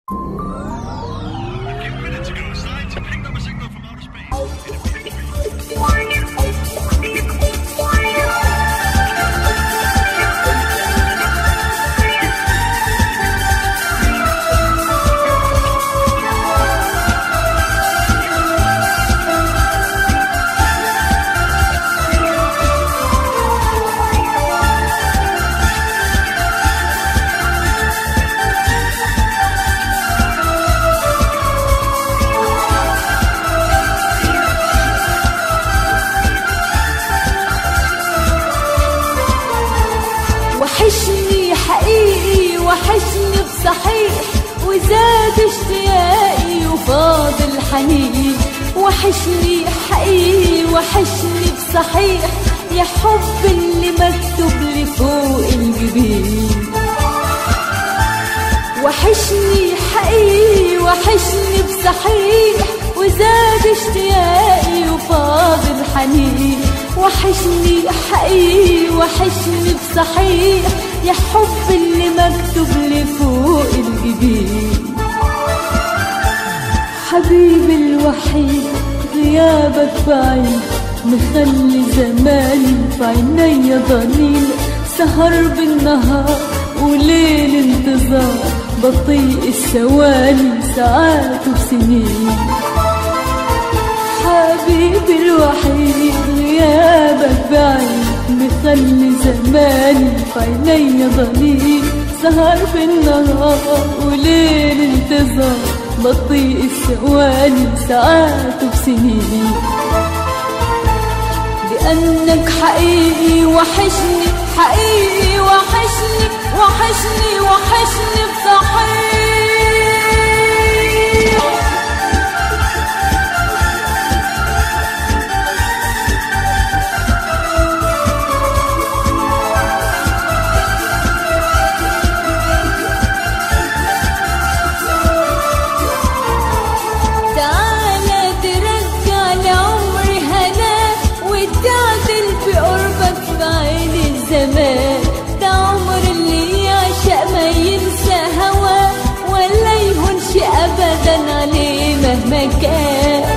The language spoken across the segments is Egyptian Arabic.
وحشني حقيقي وحشني بصحيح وزاد اشتياقي وفاض الحنين وحشني حقيقي وحشني بصحيح يا حب اللي مكتوب لي فوق الجبين وحشني حقيقي وحشني بصحيح وزاد اشتياقي وفاض الحنين وحشني حقيقي وحشني بصحيح يا حب اللي مكتوب لي فوق الجبين حبيبي الوحيد غيابك بعيد مخلي زماني في عينيا ضنين سهر بالنهار وليل انتظار بطيء الثواني ساعات وسنين حبيبي الوحيد غيابك بعيد مخلي زماني في عينيا ضنين سهر بالنهار وليل انتظار بطيء الثواني ساعات وسنين لأنك حقيقي وحشني حقيقي وحشني وحشني وحشني بصحيح تعالى ترجع لعمري هنا وتعدل في قربك في عين الزمان ده عمر اللي يعشق ما ينسى هوا ولا يهونش ابدا عليه مهما كان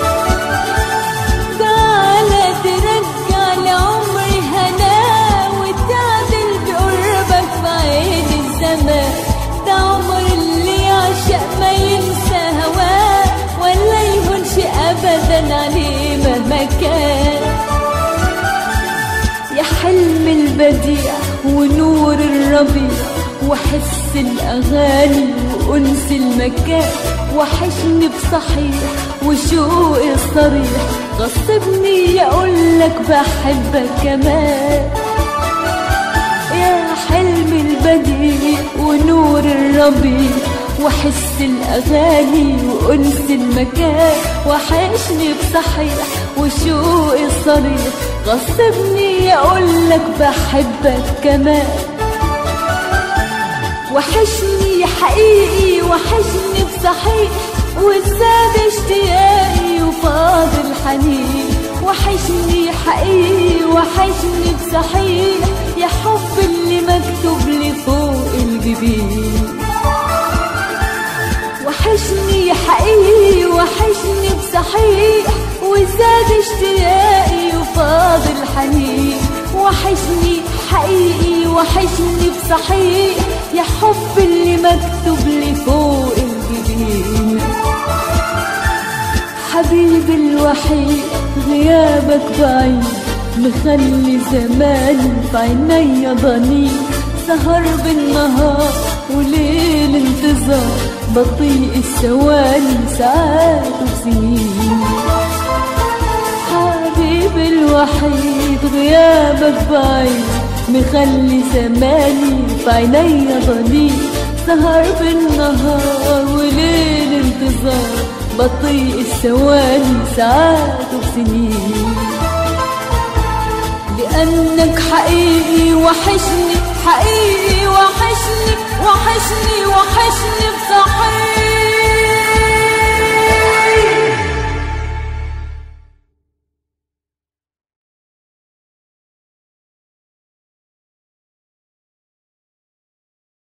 تعالى ترجع لعمري هنا وتعدل بقربك في عين الزمان ده عمر اللي يعشق ما ينسى هواه ولا يهونش ابدا عليه مهما كان يا حلم البديع ونور الربيع وحس الأغاني وأنس المكان وحشني بصحيح وشوقي الصريح غصبني أقولك بحبك كمان يا حلم البديع ونور الربيع وحس الأغاني وأنس المكان وحشني بصحيح وشوقي الصريح غصبني أقولك بحبك كمان وحشني حقيقي وحشني بصحيح وزاد اشتياقي وفاض الحنين وحشني حقيقي وحشني بصحيح يا حب اللي مكتوب لي فوق الجبين وحشني حقيقي وحشني بصحيح وزاد اشتياقي وفاض الحنين وحشني حقيقي وحشني بصحيح يا حب اللي مكتوب لي فوق الجبين حبيبي الوحيد غيابك بعيد مخلي زماني في عينيا ضنين سهر بالنهار وليل انتظار بطيء الثواني ساعات وسنين حبيبي الوحيد غيابك بعيد مخلي زماني في عينيا ضنين سهر بالنهار وليل انتظار بطيء الثواني ساعات وسنين لأنك حقيقي وحشني حقيقي وحشني وحشني وحشني بصحيح